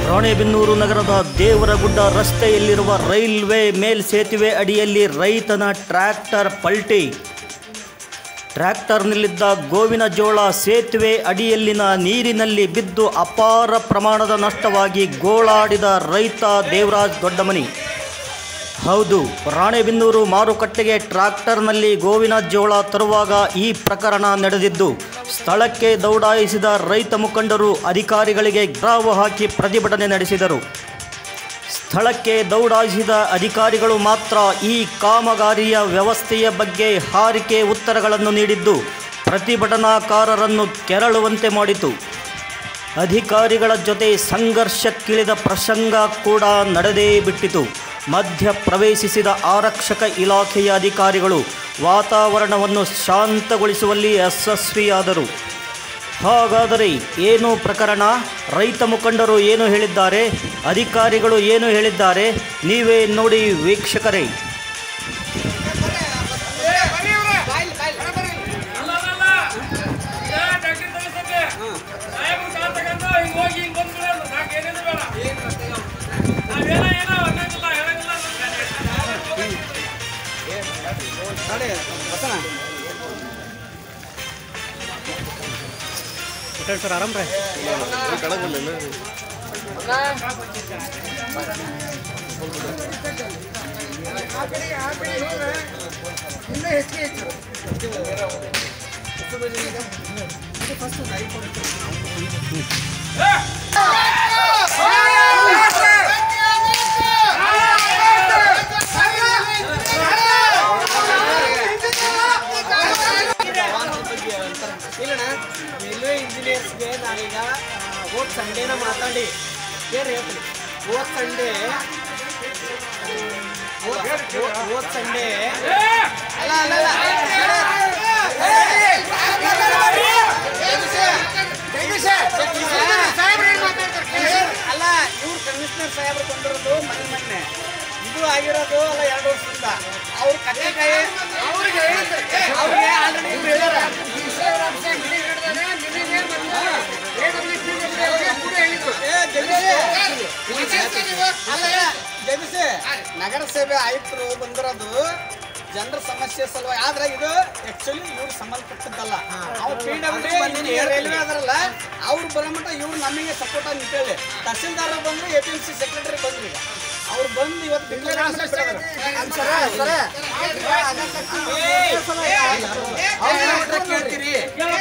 ರಾಣೆಬೆನ್ನೂರು ನಗರದ ದೇವರಗುಡ್ಡ ರಸ್ತೆಯಲ್ಲಿರುವ ರೈಲ್ವೆ ಮೇಲ್ಸೇತುವೆ ಅಡಿಯಲ್ಲಿ ರೈತನ ಟ್ರ್ಯಾಕ್ಟರ್ ಪಲ್ಟಿ ಟ್ರ್ಯಾಕ್ಟರ್ನಲ್ಲಿದ್ದ ಗೋವಿನ ಜೋಳ ಸೇತುವೆ ಅಡಿಯಲ್ಲಿನ ನೀರಿನಲ್ಲಿ ಬಿದ್ದು ಅಪಾರ ಪ್ರಮಾಣದ ನಷ್ಟವಾಗಿ ಗೋಳಾಡಿದ ರೈತ ದೇವರಾಜ್ ದೊಡ್ಡಮನಿ ಹೌದು ರಾಣೆಬೆನ್ನೂರು ಮಾರುಕಟ್ಟೆಗೆ ಟ್ರ್ಯಾಕ್ಟರ್ನಲ್ಲಿ ಗೋವಿನ ಜೋಳ ತರುವಾಗ ಈ ಪ್ರಕರಣ ನಡೆದಿದ್ದು ಸ್ಥಳಕ್ಕೆ ದೌಡಾಯಿಸಿದ ರೈತ ಮುಖಂಡರು ಅಧಿಕಾರಿಗಳಿಗೆ ಗ್ರಾವು ಹಾಕಿ ಪ್ರತಿಭಟನೆ ನಡೆಸಿದರು ಸ್ಥಳಕ್ಕೆ ದೌಡಾಯಿಸಿದ ಅಧಿಕಾರಿಗಳು ಮಾತ್ರ ಈ ಕಾಮಗಾರಿಯ ವ್ಯವಸ್ಥೆಯ ಬಗ್ಗೆ ಹಾರಿಕೆ ಉತ್ತರಗಳನ್ನು ನೀಡಿದ್ದು ಪ್ರತಿಭಟನಾಕಾರರನ್ನು ಕೆರಳುವಂತೆ ಮಾಡಿತು ಅಧಿಕಾರಿಗಳ ಜೊತೆ ಸಂಘರ್ಷಕ್ಕಿಳಿದ ಪ್ರಸಂಗ ಕೂಡ ನಡೆದೇ ಬಿಟ್ಟಿತು ಮಧ್ಯ ಪ್ರವೇಶಿಸಿದ ಆರಕ್ಷಕ ಇಲಾಖೆಯ ಅಧಿಕಾರಿಗಳು ವಾತಾವರಣವನ್ನು ಶಾಂತಗೊಳಿಸುವಲ್ಲಿ ಯಶಸ್ವಿಯಾದರು ಹಾಗಾದರೆ ಏನು ಪ್ರಕರಣ ರೈತ ಮುಖಂಡರು ಏನು ಹೇಳಿದ್ದಾರೆ ಅಧಿಕಾರಿಗಳು ಏನು ಹೇಳಿದ್ದಾರೆ ನೀವೇ ನೋಡಿ ವೀಕ್ಷಕರೇ ಅಲ್ಲಲ್ಲ ಏ ಡಾಕ್ಟರ್ ತರಿಸಕ್ಕೆ ಸಾಹೇಬ್ರು ಕಾಲ್ ತಗೊಂಡು ಹಿಂಗ್ ಹೋಗಿ ಹಿಂಗ್ ಬಂದ್ಬಿಡೋದು ಸಾಕು ಏನೇನು ಬೇಡ ನಾವೇನೋ ಏನೋ ಅನ್ನಂಗಿಲ್ಲ ಹೇಳಂಗಿಲ್ಲ ಸರ್ ಆರಾಮ್ ರೀ ಇಲ್ಲಣ್ಣ ರೈಲ್ವೆ ಇಂಜಿನಿಯರ್ಸ್ಗೆ ನಾನೀಗ ಹೋದ್ ಸಂಡೇನ ಮಾತಾಡಿ ಕೇಳಿ ಹೇಳ್ತೀನಿ ಹೋದ್ ಸಂಡೇ ಹೋದ್ ಸಂಡೇ ಅಲ್ಲ ಅಲ್ಲ ಅಲ್ಲ ಅಲ್ಲ ಇವ್ರು ಕಮಿಷನರ್ ಸಾಹೇಬ್ರು ಬಂದಿರೋದು ಮನೆ ಮೊನ್ನೆ ಇದು ಆಗಿರೋದು ಅಲ್ಲ ಎರಡು ವರ್ಷದಿಂದ ಅವ್ರ ಕತ್ತೆಕಾಯಿ ಅವ್ರಿಗೆ ಅವ್ರಿಗೆ ಆಲ್ರೆಡಿ ಇವ್ರು ಹೇಳ್ಯಾರ ಏ, ಜಗದೀಶ್, ಅಲ್ಲ, ಜಗದೀಶ್, ನಗರಸಭೆ ಆಯುಕ್ತರು ಬಂದಿರೋದು ಜನರ ಸಮಸ್ಯೆ ಸಲುವಾಗಿ ಆದ್ರೆ ಇದು ಆಕ್ಚುಲಿ ಇವ್ರಿಗೆ ಸಂಬಂಧಪಟ್ಟದ್ದಲ್ಲ ಅವ್ರು ಪಿ ಡಬ್ಲ್ಯೂ ರೈಲ್ವೆ ಅದರಲ್ಲ ಅವ್ರು ಬರೋಮಟ್ಟ ಇವ್ರು ನಮಗೆ ಸಪೋರ್ಟ್ ಅಂತ ಹೇಳಿ ತಹಸೀಲ್ದಾರ್ ಬಂದ್ರು A P M C secretary ಬಂದ್ರು ಈಗ ಅವ್ರು ಬಂದು ಇವತ್ತು ಕೇಳ್ತೀರಿ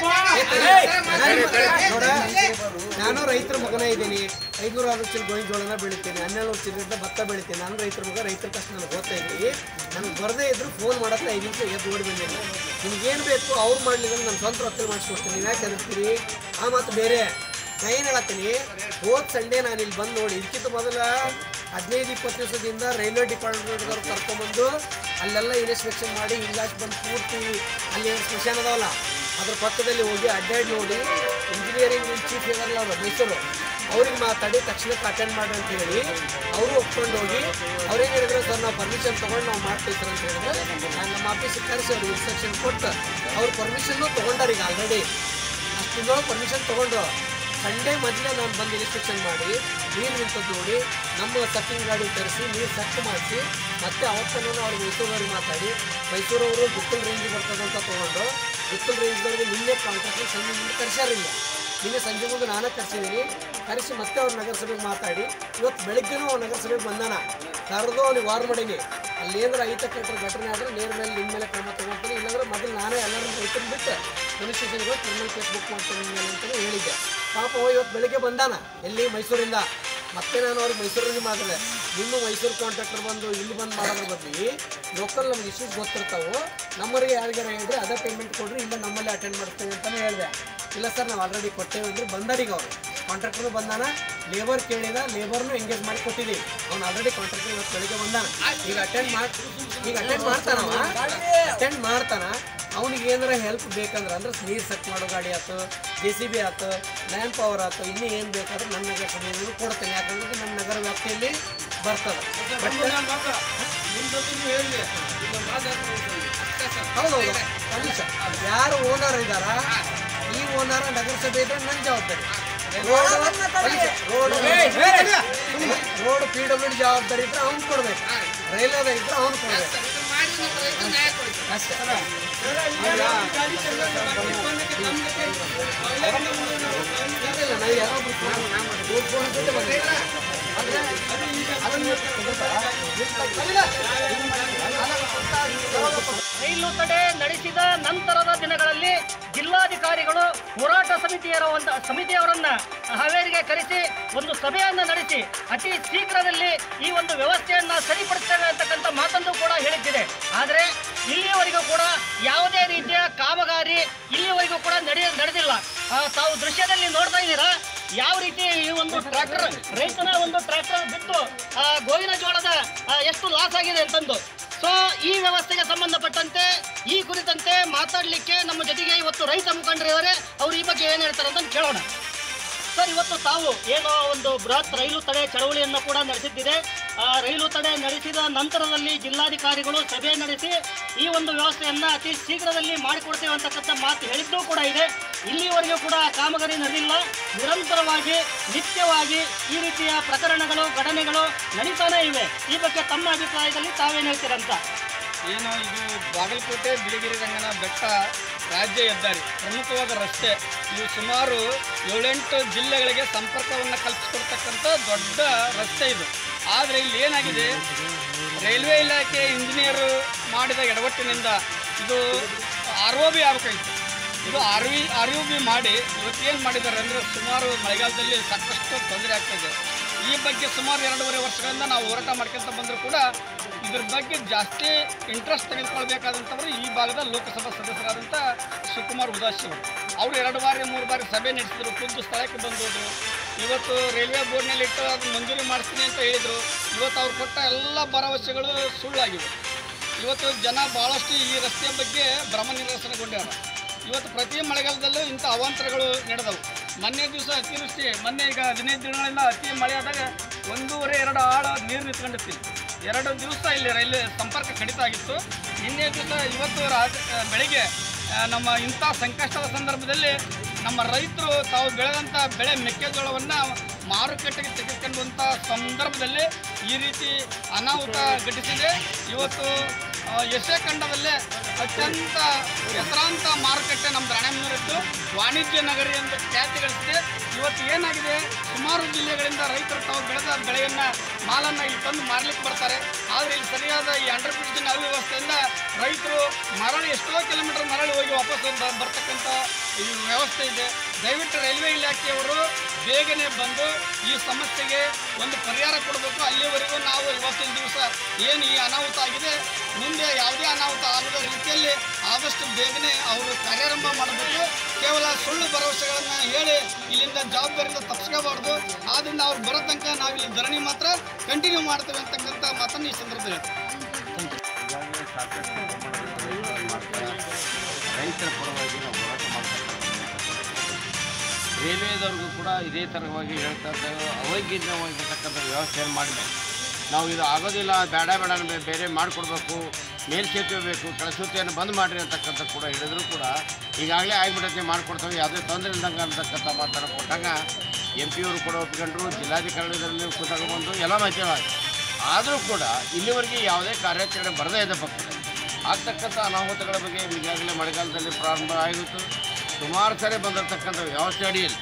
ನೋಡ ನಾನು ರೈತರ ಮಗನ ಇದ್ದೀನಿ ಐನೂರು ಅರವತ್ತು ಚೀಲ ಗೋಧಿ ಜೋಳನ ಬೆಳಿತೀನಿ ಹನ್ನೆರಡು ಚಿಲ್ಲರಿಂದ ಭತ್ತ ಬೆಳಿತೀನಿ ನಾನು ರೈತರ ಮಗ ರೈತರ ಕಷ್ಟ ನನಗೆ ಗೊತ್ತಾ ಇದ್ದೀನಿ ನನಗೆ ಬರದೇ ಇದ್ರು ಫೋನ್ ಮಾಡಕ್ಕೆ ಐದು ನಿಮಿಷ ಎದ್ದು ಓಡಿ ಬಂದಿದ್ದೀನಿ ನಿಮ್ಗೇನು ಬೇಕು ಅವ್ರು ಮಾಡಲಿಲ್ಲ ನನ್ನ ಸ್ವಂತ ರೊಕ್ಕ ಮಾಡಿಸ್ಕೊಡ್ತೀನಿ ನೀವು ಯಾಕೆ ಹೆದರ್ತೀರಿ ಆ ಮಾತು ಬೇರೆ ನಾ ಏನು ಹೇಳತ್ತೀನಿ ಹೋದ್ ಸಂಡೇ ನಾನು ಇಲ್ಲಿ ಬಂದು ನೋಡಿ ಇದಕ್ಕಿಂತ ಮೊದಲ ಹದಿನೈದು ಇಪ್ಪತ್ತು ದಿವಸದಿಂದ ರೈಲ್ವೆ ಡಿಪಾರ್ಟ್ಮೆಂಟ್ದವ್ರು ಕರ್ಕೊಂಬಂದು ಅಲ್ಲೆಲ್ಲ ಇನ್ಸ್ಪೆಕ್ಷನ್ ಮಾಡಿ ಹಿಂಗಾಗಿ ಬಂದು ಪೂರ್ತಿ ಅಲ್ಲಿ ಏನು ಸ್ಮಶಾನ ಅದಾವಲ್ಲ ಅದ್ರ ಪಕ್ಕದಲ್ಲಿ ಹೋಗಿ ಅಡ್ಡಾಡಿ ನೋಡಿ ಇಂಜಿನಿಯರಿಂಗ್ ಚೀಫ್ ಇದಾರಲ್ಲ ಅವರು ಮೈಸೂರು ಅವ್ರಿಗೆ ಮಾತಾಡಿ ತಕ್ಷಣಕ್ಕೆ ಅಟೆಂಡ್ ಮಾಡಿ ಅಂತ ಹೇಳಿ ಅವರು ಒಪ್ಕೊಂಡು ಹೋಗಿ ಅವ್ರೇನು ಹೇಳಿದ್ರು ಸರ್ ನಾವು ಪರ್ಮಿಷನ್ ತೊಗೊಂಡು ನಾವು ಮಾಡ್ತೀವಿ ಸರ್ ಅಂತ ಹೇಳಿದ್ರೆ ನಾನು ನಮ್ಮ ಆಫೀಸಿಗೆ ಕರೆಸಿ ಅವ್ರಿಗೆ ಇನ್ಸ್ಟ್ರಕ್ಷನ್ ಕೊಟ್ಟು ಅವ್ರು ಪರ್ಮಿಷನ್ನು ತೊಗೊಂಡಾರ ಈಗ ಆಲ್ರೆಡಿ ಅಷ್ಟಿಂದೊಳಗೆ ಪರ್ಮಿಷನ್ ತೊಗೊಂಡ್ರು ಸಂಡೇ ಮೊದಲೇ ನಾನು ಬಂದು ಇನ್ಸ್ಟ್ರಕ್ಷನ್ ಮಾಡಿ ನೀರು ನಿಂತದ್ದು ನೋಡಿ ನಮ್ಮ ಸಕ್ಕಿಂಗ್ ಗಾಡಿ ತರಿಸಿ ನೀರು ಸಕ್ಕು ಮಾಡಿಸಿ ಮತ್ತೆ ಅವತ್ತನ್ನು ಅವ್ರಿಗೆ ಮೈಸೂರವ್ರಿಗೆ ಮಾತಾಡಿ ಮೈಸೂರವರು ಗುತ್ತಲ್ ರೇಂಜ್ ಬರ್ತದಂತ ತೊಗೊಂಡು ಗುತ್ತಲ್ ರೇಂಜ್ದವ್ರಿಗೆ ನಿನ್ನೆ ಕಾಂಟ್ರಾಕ್ಟ್ ಸಂಜೆ ಮುಂದೆ ಕರೆಸ್ಯಾರಿಲ್ಲ ನಿನ್ನೆ ಸಂಜೆ ಮುಂದೆ ನಾನೇ ಕರೆಸಿದ್ದೀನಿ ಕರೆಸಿ ಮತ್ತೆ ಅವ್ರು ನಗರಸಭೆಗೆ ಮಾತಾಡಿ ಇವತ್ತು ಬೆಳಗ್ಗೆನೂ ಅವ್ರು ನಗರಸಭೆಗೆ ಬಂದಾನ ಕರೆದು ಅವ್ನಿಗೆ ವಾರ್ ಮಾಡೀನಿ ಅಲ್ಲಿ ಏನಾದ್ರು ಐತಕ್ಕಂಥ ಘಟನೆ ಆದರೆ ನೇರ ಮೇಲೆ ನಿಮ್ಮ ಮೇಲೆ ಕ್ರಮ ತಗೊಳ್ತೀನಿ ಇಲ್ಲಾಂದ್ರೆ ಮೊದಲು ನಾನೇ ಎಲ್ಲರೂ ರೈತರು ಬಿಟ್ಟು ಪೊಲೀಸ್ ಸ್ಟೇಷನ್ಗೆ ಹೋಗಿ ಕ್ರಿಮಿನಲ್ ಕೇಸ್ ಬುಕ್ ಮಾಡ್ತೀನಿ ನಿಮ್ಮ ಮೇಲೆ ಅಂತಲೇ ಹೇಳಿದ್ದೆ ಪಾಪ ಅವ ಇವತ್ತು ಬೆಳಿಗ್ಗೆ ಬಂದಾನ ಎಲ್ಲಿ ಮೈಸೂರಿಂದ ಮತ್ತೆ ನಾನು ಅವ್ರಿಗೆ ಮೈಸೂರಿಗೆ ಮಾಡಿದೆ ನಿಮ್ಮ ಮೈಸೂರು ಕಾಂಟ್ರಾಕ್ಟರ್ ಬಂದು ಇಲ್ಲಿ ಬಂದು ಮಾಡೋದ್ರ ಬದಲಿ ಲೋಕಲ್ ನಮ್ಗೆ ಇಶ್ಯೂಸ್ ಗೊತ್ತಿರ್ತಾವೆ ನಮ್ಮವರಿಗೆ ಯಾರಿಗಾರ ಹೇಳಿದ್ರೆ ಅದೇ ಪೇಮೆಂಟ್ ಕೊಡ್ರಿ ಇಲ್ಲ ನಮ್ಮಲ್ಲೇ ಅಟೆಂಡ್ ಮಾಡ್ತೀವಿ ಅಂತಲೇ ಹೇಳಿದೆ ಇಲ್ಲ ಸರ್ ನಾವು ಆಲ್ರೆಡಿ ಕೊಟ್ಟೇವೆ ಅಂದ್ರೆ ಬಂದಾರೀಗ ಅವರು ಕಾಂಟ್ರಾಕ್ಟರ್ ಬಂದಾನ ಲೇಬರ್ ಕೇಳಿದ ಲೇಬರ್ನು ಎಂಗೇಜ್ ಮಾಡಿ ಕೊಟ್ಟಿದ್ದೀವಿ ಅವ್ನು ಆಲ್ರೆಡಿ ಕಾಂಟ್ರಾಕ್ಟರ್ ಇವತ್ತು ಬೆಳಿಗ್ಗೆ ಬಂದಾನ ಈಗ ಅಟೆಂಡ್ ಮಾಡಿ ಈಗ ಅಟೆಂಡ್ ಮಾಡ್ತಾನವ ಅಟೆಂಡ್ ಮಾಡ್ತಾನ ಅವ್ನಿಗೆ ಏನಾರ ಹೆಲ್ಪ್ ಬೇಕಂದ್ರೆ ಅಂದ್ರೆ ನೀರು ಸೆಟ್ ಮಾಡೋ ಗಾಡಿ ಆಯ್ತು ಜೆ ಸಿ ಬಿ ಆಯ್ತು ಮ್ಯಾನ್ ಪವರ್ ಆಯ್ತು ಇನ್ನೂ ಏನು ಬೇಕಾದ್ರೆ ನನ್ನ ನಗರ ಸಭೆಯನ್ನು ಕೊಡ್ತೇನೆ ಯಾಕಂದ್ರೆ ಇದು ನನ್ನ ನಗರ ವ್ಯಾಪ್ತಿಯಲ್ಲಿ ಬರ್ತದೆ ಬಟ್ ಹೌದೌದು ಖಂಡಿತ ಯಾರು ಓನರ್ ಇದ್ದಾರ ಈ ಓನರ್ ನಗರಸಭೆ ಇದ್ರೆ ನನ್ನ ಜವಾಬ್ದಾರಿ ರೋಡ್ ಪಿ ಡಬ್ಲ್ಯೂ ಜವಾಬ್ದಾರಿ ಇದ್ರೆ ಅವ್ನು ಕೊಡ್ಬೇಕು ರೈಲ್ವೆ ಇದ್ರೆ ಅವ್ನು ಕೊಡ್ಬೇಕು ಅಷ್ಟೇ ಇಲ್ಲ, ನಾವು ಯಾರೊಬ್ರು ಫೋನ್ ಫೋನ್ ಫೋನ್ ಜೊತೆ ಬಂದಿದ್ದೀವಿ. ಆದ್ರೆ ಅದನ್ನ ರೈಲು ತಡೆ ನಡೆಸಿದ ನಂತರದ ದಿನಗಳಲ್ಲಿ ಜಿಲ್ಲಾಧಿಕಾರಿಗಳು ಹೋರಾಟ ಸಮಿತಿಯರ ಒಂದು ಸಮಿತಿಯವರನ್ನ ಹಾವೇರಿಗೆ ಕರೆಸಿ ಒಂದು ಸಭೆಯನ್ನ ನಡೆಸಿ ಅತಿ ಶೀಘ್ರದಲ್ಲಿ ಈ ಒಂದು ವ್ಯವಸ್ಥೆಯನ್ನ ಸರಿಪಡಿಸ್ತೇವೆ ಅಂತಕ್ಕಂಥ ಮಾತನ್ನು ಕೂಡ ಹೇಳಿದ್ದಿದೆ ಆದರೆ ಇಲ್ಲಿಯವರೆಗೂ ಕೂಡ ಯಾವುದೇ ರೀತಿಯ ಕಾಮಗಾರಿ ಇಲ್ಲಿಯವರೆಗೂ ಕೂಡ ನಡೆಯ ನಡೆದಿಲ್ಲ ಆ, ತಾವು ದೃಶ್ಯದಲ್ಲಿ ನೋಡ್ತಾ ಇದ್ದೀರಾ ಯಾವ ರೀತಿ ಈ ಒಂದು ಟ್ರ್ಯಾಕ್ಟರ್ ರೈತನ ಒಂದು ಟ್ರ್ಯಾಕ್ಟರ್ ಬಿಟ್ಟು ಆ, ಗೋವಿನ ಜೋಳದ ಆ, ಎಷ್ಟು ಲಾಸ್ ಆಗಿದೆ ಅಂತಂದು ಸೊ ಈ ವ್ಯವಸ್ಥೆಗೆ ಸಂಬಂಧಪಟ್ಟಂತೆ ಈ ಕುರಿತಂತೆ ಮಾತಾಡಲಿಕ್ಕೆ ನಮ್ಮ ಜೊತೆಗೆ ಇವತ್ತು ರೈತ ಮುಖಂಡರಿದ್ದಾರೆ ಅವ್ರು ಈ ಬಗ್ಗೆ ಏನು ಹೇಳ್ತಾರೆ ಅಂತ ಕೇಳೋಣ ಸರ್ ಇವತ್ತು ತಾವು ಏನೋ ಒಂದು ಬೃಹತ್ ರೈಲು ತಡೆ ಚಳವಳಿಯನ್ನು ಕೂಡ ನಡೆಸಿದ್ದಿದೆ ಆ ರೈಲು ತಡೆ ನಡೆಸಿದ ನಂತರದಲ್ಲಿ ಜಿಲ್ಲಾಧಿಕಾರಿಗಳು ಸಭೆ ನಡೆಸಿ ಈ ಒಂದು ವ್ಯವಸ್ಥೆಯನ್ನ ಅತಿ ಶೀಘ್ರದಲ್ಲಿ ಮಾಡಿಕೊಡ್ತೇವೆ ಅಂತಕ್ಕಂಥ ಮಾತು ಹೇಳಿದ್ದೂ ಕೂಡ ಇದೆ ಇಲ್ಲಿವರೆಗೂ ಕೂಡ ಕಾಮಗಾರಿ ನಡೆದಿಲ್ಲ ನಿರಂತರವಾಗಿ ನಿತ್ಯವಾಗಿ ಈ ರೀತಿಯ ಪ್ರಕರಣಗಳು ಘಟನೆಗಳು ನಡೀತಾನೇ ಇವೆ ಈ ಬಗ್ಗೆ ತಮ್ಮ ಅಭಿಪ್ರಾಯದಲ್ಲಿ ತಾವೇನು ಹೇಳ್ತೀರಂತ ಏನು ಇದು ಬಾಗಲಕೋಟೆ ಬಿಳಿಗಿರಿ ರಂಗನ ಬೆಟ್ಟ ರಾಜ್ಯ ಹೆದ್ದಾರಿ ಪ್ರಮುಖವಾದ ರಸ್ತೆ ಇದು ಸುಮಾರು ಏಳೆಂಟು ಜಿಲ್ಲೆಗಳಿಗೆ ಸಂಪರ್ಕವನ್ನು ಕಲ್ಪಿಸ್ಕೊಡ್ತಕ್ಕಂಥ ದೊಡ್ಡ ರಸ್ತೆ ಇದು ಆದರೆ ಇಲ್ಲಿ ಏನಾಗಿದೆ ರೈಲ್ವೆ ಇಲಾಖೆ ಇಂಜಿನಿಯರು ಮಾಡಿದ ಎಡವಟ್ಟಿನಿಂದ ಇದು ಆರ್ ಒ ಬಿ ಆಗಬೇಕಾಗಿತ್ತು ಇದು R V R U B ಮಾಡಿ ಇವತ್ತು ಏನು ಮಾಡಿದ್ದಾರೆ ಅಂದರೆ ಸುಮಾರು ಮಳೆಗಾಲದಲ್ಲಿ ಸಾಕಷ್ಟು ತೊಂದರೆ ಆಗ್ತಾಯಿದೆ ಈ ಬಗ್ಗೆ ಸುಮಾರು ಎರಡೂವರೆ ವರ್ಷಗಳಿಂದ ನಾವು ಹೋರಾಟ ಮಾಡ್ಕೊಂತ ಬಂದರೂ ಕೂಡ ಇದ್ರ ಬಗ್ಗೆ ಜಾಸ್ತಿ ಇಂಟ್ರೆಸ್ಟ್ ತೆಗೆದುಕೊಳ್ಬೇಕಾದಂಥವ್ರು ಈ ಭಾಗದ ಲೋಕಸಭಾ ಸದಸ್ಯರಾದಂಥ ಶಿವಕುಮಾರ್ ಉದಾಸಿ ಅವರು ಅವರು ಎರಡು ಬಾರಿ ಮೂರು ಬಾರಿ ಸಭೆ ನಡೆಸಿದ್ರು ಖುದ್ದು ಸ್ಥಳಕ್ಕೆ ಬಂದು ಹೋದ್ರು ಇವತ್ತು ರೈಲ್ವೆ ಬೋರ್ಡ್ನಲ್ಲಿ ಇಟ್ಟು ಅದನ್ನ ಮಂಜೂರಿ ಮಾಡಿಸ್ತೀನಿ ಅಂತ ಹೇಳಿದರು ಇವತ್ತು ಅವ್ರು ಕೊಟ್ಟ ಎಲ್ಲ ಭರವಸೆಗಳು ಸುಳ್ಳಾಗಿವೆ ಇವತ್ತು ಜನ ಭಾಳಷ್ಟು ಈ ರಸ್ತೆಯ ಬಗ್ಗೆ ಭ್ರಮ ನಿರಸನಗೊಂಡ್ಯಾರ ಇವತ್ತು ಪ್ರತಿ ಮಳೆಗಾಲದಲ್ಲೂ ಇಂಥ ಅವಾಂತರಗಳು ನಡೆದವು ಮೊನ್ನೆ ದಿವಸ ಅತಿವೃಷ್ಟಿ ಮೊನ್ನೆ ಈಗ ಹದಿನೈದು ದಿನಗಳಿಂದ ಅತಿ ಮಳೆ ಆದಾಗ ಒಂದೂವರೆ ಎರಡು ಆಳ ನೀರು ನಿಂತ್ಕೊಂಡಿರ್ತೀವಿ ಎರಡು ದಿವಸ ಇಲ್ಲಿ ರೈಲ್ವೆ ಸಂಪರ್ಕ ಕಡಿತ ಆಗಿತ್ತು ನಿನ್ನೆ ದಿವಸ ಇವತ್ತು ರಾಜ ಬೆಳಿಗ್ಗೆ ಆ, ನಮ್ಮ ಇಂಥ ಸಂಕಷ್ಟದ ಸಂದರ್ಭದಲ್ಲಿ ನಮ್ಮ ರೈತರು ತಾವು ಬೆಳೆದಂಥ ಬೆಳೆ ಮೆಕ್ಕೆಜೋಳವನ್ನು ಮಾರುಕಟ್ಟೆಗೆ ತೆಗೆದುಕೊಂಡಂಥ ಸಂದರ್ಭದಲ್ಲಿ ಈ ರೀತಿ ಅನಾಹುತ ಘಟಿಸಿದೆ ಇವತ್ತು ಆ, ಎಸೆ ಖಂಡದಲ್ಲೇ ಅತ್ಯಂತ ಹೆಸರಾಂತ ಮಾರುಕಟ್ಟೆ ನಮ್ದು ರಾಣೆಬೆನ್ನೂರಿದ್ದು ವಾಣಿಜ್ಯ ನಗರಿ ಎಂದು ಖ್ಯಾತಿ ಗಳಿಸಿದೆ ಇವತ್ತು ಏನಾಗಿದೆ ಸುಮಾರು ಜಿಲ್ಲೆಗಳಿಂದ ರೈತರು ತಾವು ಬೆಳೆದ ಬೆಳೆಯನ್ನು ಮಾಲನ್ನು ಇಲ್ಲಿ ತಂದು ಮಾರ್ಲಿಕ್ಕೆ ಬರ್ತಾರೆ ಆದರೆ ಇಲ್ಲಿ ಸರಿಯಾದ ಈ ಅಂಡರ್ ಬ್ರಿಡ್ಜಿನ ಅವ್ಯವಸ್ಥೆಯಿಂದ ರೈತರು ಮರಳಿ ಎಷ್ಟೋ ಕಿಲೋಮೀಟರ್ ಮರಳಿ ಹೋಗಿ ವಾಪಸ್ ಬ- ಬರ್ತಕ್ಕಂಥ ಈ ವ್ಯವಸ್ಥೆ ಇದೆ ದಯವಿಟ್ಟು ರೈಲ್ವೆ ಇಲಾಖೆಯವರು ಬೇಗನೆ ಬಂದು ಈ ಸಮಸ್ಯೆಗೆ ಒಂದು ಪರಿಹಾರ ಕೊಡಬೇಕು ಅಲ್ಲಿವರೆಗೂ ನಾವು ಇವತ್ತಿನ ದಿವಸ ಏನು ಈ ಅನಾಹುತ ಆಗಿದೆ ಮುಂದೆ ಯಾವುದೇ ಅನಾಹುತ ಆಗದ ರೀತಿಯಲ್ಲಿ ಆದಷ್ಟು ಬೇಗನೆ ಅವರು ಕಾರ್ಯಾರಂಭ ಮಾಡಬೇಕು ಕೇವಲ ಸುಳ್ಳು ಭರವಸೆಗಳನ್ನು ಹೇಳಿ ಇಲ್ಲಿಂದ ಜವಾಬ್ದಾರಿಯಿಂದ ತಪ್ಪಿಸ್ಕೋಬಾರ್ದು ಆದ್ದರಿಂದ ಅವ್ರು ಬರೋ ತನಕ ನಾವು ಇಲ್ಲಿ ಧರಣಿ ಮಾತ್ರ ಕಂಟಿನ್ಯೂ ಮಾಡ್ತೇವೆ ಅಂತಕ್ಕಂಥ ಮಾತನ್ನು ಈ ಸಂದರ್ಭದಲ್ಲಿ ಈಗಾಗಲೇ ಸಾಕಷ್ಟು ಪ್ರಮಾಣದಲ್ಲಿ ಮಾಡ್ತಾ ರೈತರ ಪರವಾಗಿ ನಾವು ಹೋರಾಟ ಮಾಡ್ತಾ ರೈಲ್ವೇದವ್ರಿಗೂ ಕೂಡ ಇದೇ ಥರವಾಗಿ ಹೇಳ್ತಾ ಇದ್ದೇವೆ ಅವೈಜ್ಞಾನಿಕವಾಗಿರ್ತಕ್ಕಂಥ ವ್ಯವಸ್ಥೆಯನ್ನು ಮಾಡಬೇಕು ನಾವು ಇದು ಆಗೋದಿಲ್ಲ ಬೇಡ ಬೇಡ ನಮಗೆ ಬೇರೆ ಮಾಡಿಕೊಡ್ಬೇಕು ಮೇಲ್ಸೇತುವೆ ಬೇಕು ಕೆಳಸೇತುವೆಯನ್ನು ಬಂದ್ ಮಾಡಿರಿ ಅಂತಕ್ಕಂಥ ಕೂಡ ಹೇಳಿದ್ರು ಕೂಡ ಈಗಾಗಲೇ ಆಗಿಬಿಡತ್ತೆ ಮಾಡಿಕೊಡ್ತೇವೆ ಯಾವುದೇ ತೊಂದರೆ ಇಲ್ದಂಗೆ ಅಂತಕ್ಕಂಥ ಮಾತನ್ನು ಕೊಟ್ಟಾಗ ಎಂ ಪಿ ಅವರು ಕೂಡ ಒಪ್ಕೊಂಡ್ರು ಜಿಲ್ಲಾಧಿಕಾರಿಗಳಲ್ಲಿ ಕೂತಾಗ ಬಂದು ಎಲ್ಲ ಮಾಹಿತಿ ಆಯ್ತು ಆದರೂ ಕೂಡ ಇಲ್ಲಿವರೆಗೆ ಯಾವುದೇ ಕಾರ್ಯಾಚರಣೆ ಬರದೇ ಇದೆ ಪಕ್ಷದಲ್ಲಿ ಆಗ್ತಕ್ಕಂಥ ಅನಾಹುತಗಳ ಬಗ್ಗೆ ಈಗಾಗಲೇ ಮಳೆಗಾಲದಲ್ಲಿ ಪ್ರಾರಂಭ ಆಗಿತ್ತು ಸುಮಾರು ಸಾರಿ ಬಂದಿರತಕ್ಕಂಥ ವ್ಯವಸ್ಥೆ ಅಡಿಯಲ್ಲಿ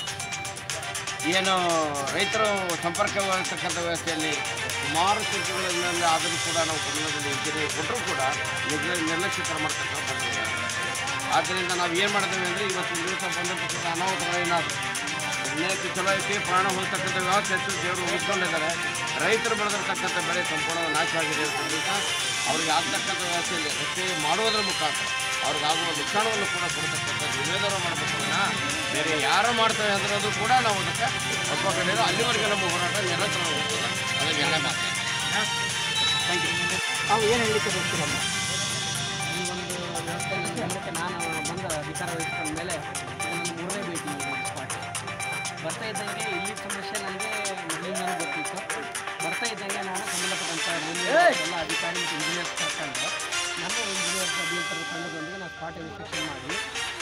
ಏನು ರೈತರು ಸಂಪರ್ಕವಾಗಿರ್ತಕ್ಕಂಥ ವ್ಯವಸ್ಥೆಯಲ್ಲಿ ಸುಮಾರು ಚಿಂತೆಗಳಲ್ಲಿ ಆದರೂ ಕೂಡ ನಾವು ಕುಟುಂಬದಲ್ಲಿ ಇದ್ದೀರಿ ಕೊಟ್ಟರೂ ಕೂಡ ನಿರ್ಲ ನಿರ್ಲಕ್ಷ್ಯಕರ ಮಾಡ್ತಕ್ಕಂಥ ಆದ್ದರಿಂದ ನಾವು ಏನು ಮಾಡ್ತೇವೆ ಅಂದರೆ ಇವತ್ತಿನ ದಿವಸ ಬಂದಿರತಕ್ಕಂಥ ಅನಾಹುತಗಳು ಏನಾದರೂ ಇನ್ನೇಕೆ ಚಲೋ ಐತಿ ಪ್ರಾಣ ಹೋಗ್ತಕ್ಕಂಥ ವ್ಯವಸ್ಥೆ ಹೆಚ್ಚು ದೇವರು ಉಳಿಸ್ಕೊಂಡಿದ್ದಾರೆ ರೈತರು ಬೆಳೆದಿರ್ತಕ್ಕಂಥ ಬೆಳೆ ಸಂಪೂರ್ಣ ನಾಶ ಆಗಿದೆ ಇವತ್ತಿನ ದಿವಸ ಅವ್ರಿಗೆ ಆಗ್ತಕ್ಕಂಥ ವ್ಯವಸ್ಥೆಯಲ್ಲಿ ರಸ್ತೆ ಮಾಡುವುದರ ಮುಖಾಂತರ ಅವ್ರಿಗಾಗುವ ನುಕ್ಸಾನವನ್ನು ಕೂಡ ಕೊಡ್ತಕ್ಕಂಥ ನಿವೇದನೆ ಮಾಡಬೇಕು ವಿನಃ ಬೇರೆ ಯಾರು ಮಾಡ್ತಾರೆ ಅದರದ್ದು ಕೂಡ ನಾವು ಅದಕ್ಕೆ ಒಪ್ಪಿಕೊಂಡಿರೋ ಅಲ್ಲಿವರೆಗೆ ನಮ್ಮ ಹೋರಾಟ ನಿರಂತರವಾಗಿರ್ತದೆ ಅದಕ್ಕೆ ಎಲ್ಲ ಮಾತು ಥ್ಯಾಂಕ್ ಯು ತಾವು ಏನು ಹೇಳಲಿಕ್ಕೆ ಬರ್ತೀರಮ್ಮ ಈ ಒಂದು ವ್ಯವಸ್ಥೆ ನನ್ನ ಗಮನಕ್ಕೆ ನಾನು ಬಂದ ಅಧಿಕಾರ ವಹಿಸಿದ ಮೇಲೆ ಇದು ನನ್ನ ಮೂರನೇ ಭೇಟಿ ಈ ಸ್ಪಾಟ್ ಬರ್ತಾ ಇದ್ದಂಗೆ ಇಲ್ಲಿ ಸಮಸ್ಯೆ ನನಗೆ ಮೊದಲಿಂದನೂ ಗೊತ್ತಿತ್ತು ಬರ್ತಾ ಇದ್ದಂಗೆ ನಾನು ಸಂಬಂಧಪಟ್ಟಂಥ ರೈಲ್ವೆ ಎಲ್ಲ ಅಧಿಕಾರಿ ಮತ್ತು ಇಂಜಿನಿಯರ್ಸ್ ಕರ್ಕೊಂಡು ನಮ್ಮ ಇಂಜಿನಿಯರ್ಸ್ ಅಭಿಯಂತರ ತಂಡದೊಂದಿಗೆ ನಾನು ಸ್ಪಾಟ್ ಇನ್ಸ್ಪೆಕ್ಷನ್ ಮಾಡಿ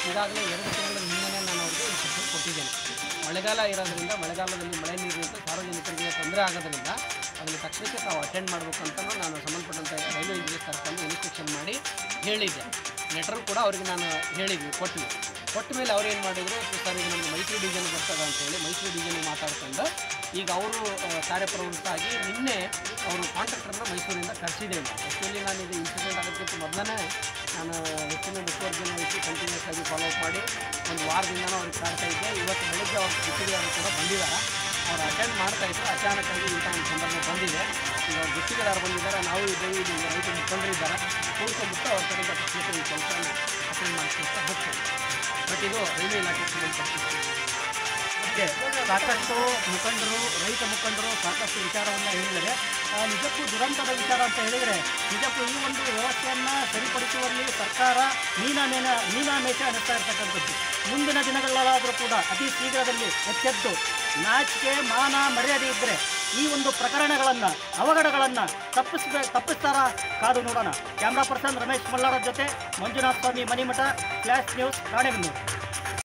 ಈಗಾಗಲೇ ಎರಡು ತಿಂಗಳ ಹಿಂದೆನೇ ನಾನು ಅವರಿಗೆ ಇನ್ಸ್ಟ್ರಕ್ಷನ್ ಕೊಟ್ಟಿದ್ದೇನೆ ಮಳೆಗಾಲ ಇರೋದ್ರಿಂದ ಮಳೆಗಾಲದಲ್ಲಿ ಮಳೆ ನೀರಿನಿಂದ ಸಾರ್ವಜನಿಕರಿಗೆ ತೊಂದರೆ ಆಗೋದ್ರಿಂದ ಅದನ್ನು ತಕ್ಷಣಕ್ಕೆ ತಾವು ಅಟೆಂಡ್ ಮಾಡಬೇಕು ಅಂತ ನಾನು ಸಂಬಂಧಪಟ್ಟಂಥ ರೈಲ್ವೆ ಇಂಜಿನಿಯರ್ ಕರ್ಕೊಂಡು ಇನ್ಸ್ಟ್ರಕ್ಷನ್ ಮಾಡಿ ಹೇಳಿದ್ದೆ ಲೆಟರ್ ಕೂಡ ಅವರಿಗೆ ನಾನು ಹೇಳಿದ್ವಿ ಕೊಟ್ವಿ ಕೊಟ್ಟ ಮೇಲೆ ಅವ್ರು ಏನು ಮಾಡಿದರು ಸರ್ ಈಗ ನಮ್ಗೆ ಮೈಸೂರು ಡಿವಿಷನ್ ಬರ್ತದೆ ಅಂತೇಳಿ ಮೈಸೂರು ಡಿವಿಷನ್ ಮಾತಾಡ್ಕೊಂಡು ಈಗ ಅವರು ಕಾರ್ಯಪ್ರವೃತ್ತಾಗಿ ನಿನ್ನೆ ಅವರು ಕಾಂಟ್ರಾಕ್ಟರ್ನ ಮೈಸೂರಿಂದ ಕರೆಸಿದ್ದೇನೆ ಆ್ಯಕ್ಚುಲಿ ನಾನು ಇದು ಇನ್ಸಿಡೆಂಟ್ ಆಗೋದಕ್ಕಿಂತ ಮೊದಲೇ ನಾನು ಹೆಚ್ಚಿನ ಮುತುವರ್ಜಿನ ವಹಿಸಿ ಕಂಟಿನ್ಯೂಸ್ ಆಗಿ ಫಾಲೋ ಅಪ್ ಮಾಡಿ ಒಂದು ವಾರದಿಂದನೂ ಅವ್ರಿಗೆ ಕಾಡ್ತಾ ಇದ್ದೆ ಇವತ್ತು ಬೆಳಗ್ಗೆ ಅವ್ರ ಗುತ್ತಿಗೆದಾರರು ಕೂಡ ಬಂದಿದ್ದಾರೆ ಅವ್ರು ಅಟೆಂಡ್ ಮಾಡ್ತಾ ಇದ್ರು ಅಚಾನಕ್ಕಾಗಿ ಇಂಥ ಒಂದು ಸಂದರ್ಭ ಬಂದಿದೆ ಈಗ ಅವ್ರ ಗುತ್ತಿಗೆದಾರ ಬಂದಿದ್ದಾರೆ ನಾವು ಇದ್ದೇವೆ ಇಲ್ಲಿ ರೈತ ಮುಖಂಡರಿದ್ದಾರೆ ಕೂಡ್ಕೊಂಡ್ಬಿಟ್ಟು ಅವ್ರ ಕಡೆಯಿಂದ ತಕ್ಷಣಕ್ಕೆ ಈ ಕೆಲಸ ಅಟೆಂಡ್ ಮಾಡಿಸ್ತಾ ಹೋಗ್ತೇವೆ ಬಟ್ ಇದು ರೈಲ್ವೆ ಇಲಾಖೆಗೆ ಸಂಬಂಧಪಟ್ಟಿದ್ದು ಬಗ್ಗೆ ಸಾಕಷ್ಟು ಮುಖಂಡರು ರೈತ ಮುಖಂಡರು ಸಾಕಷ್ಟು ವಿಚಾರವನ್ನು ಹೇಳಿದರೆ ಆ, ನಿಜಕ್ಕೂ ದುರಂತದ ವಿಚಾರ ಅಂತ ಹೇಳಿದರೆ ನಿಜಕ್ಕೂ ಈ ಒಂದು ವ್ಯವಸ್ಥೆಯನ್ನು ಸರಿಪಡಿಸುವಲ್ಲಿ ಸರ್ಕಾರ ಮೀನಾಮೇನ ಮೀನಾಮೇಷ ಅನ್ನಿಸ್ತಾ ಇರ್ತಕ್ಕಂಥದ್ದು ಮುಂದಿನ ದಿನಗಳಲ್ಲಾದರೂ ಕೂಡ ಅತಿ ಶೀಘ್ರದಲ್ಲಿ ಎಚ್ಚೆತ್ತು ನಾಚಿಕೆ ಮಾನ ಮರ್ಯಾದೆ ಇದ್ದರೆ ಈ ಒಂದು ಪ್ರಕರಣಗಳನ್ನು ಅವಘಡಗಳನ್ನು ತಪ್ಪಿಸ್ಬೇ ತಪ್ಪಿಸ್ತಾರ ಕಾದು ನೋಡೋಣ ಕ್ಯಾಮ್ರಾ ಪರ್ಸನ್ ರಮೇಶ್ ಮಲ್ಲಾರ ಜೊತೆ ಮಂಜುನಾಥ್ ಸ್ವಾಮಿ ಮಣಿಮಠ ಫ್ಲಾಶ್ ನ್ಯೂಸ್ ರಾಣೆಬೆನ್ನೂರು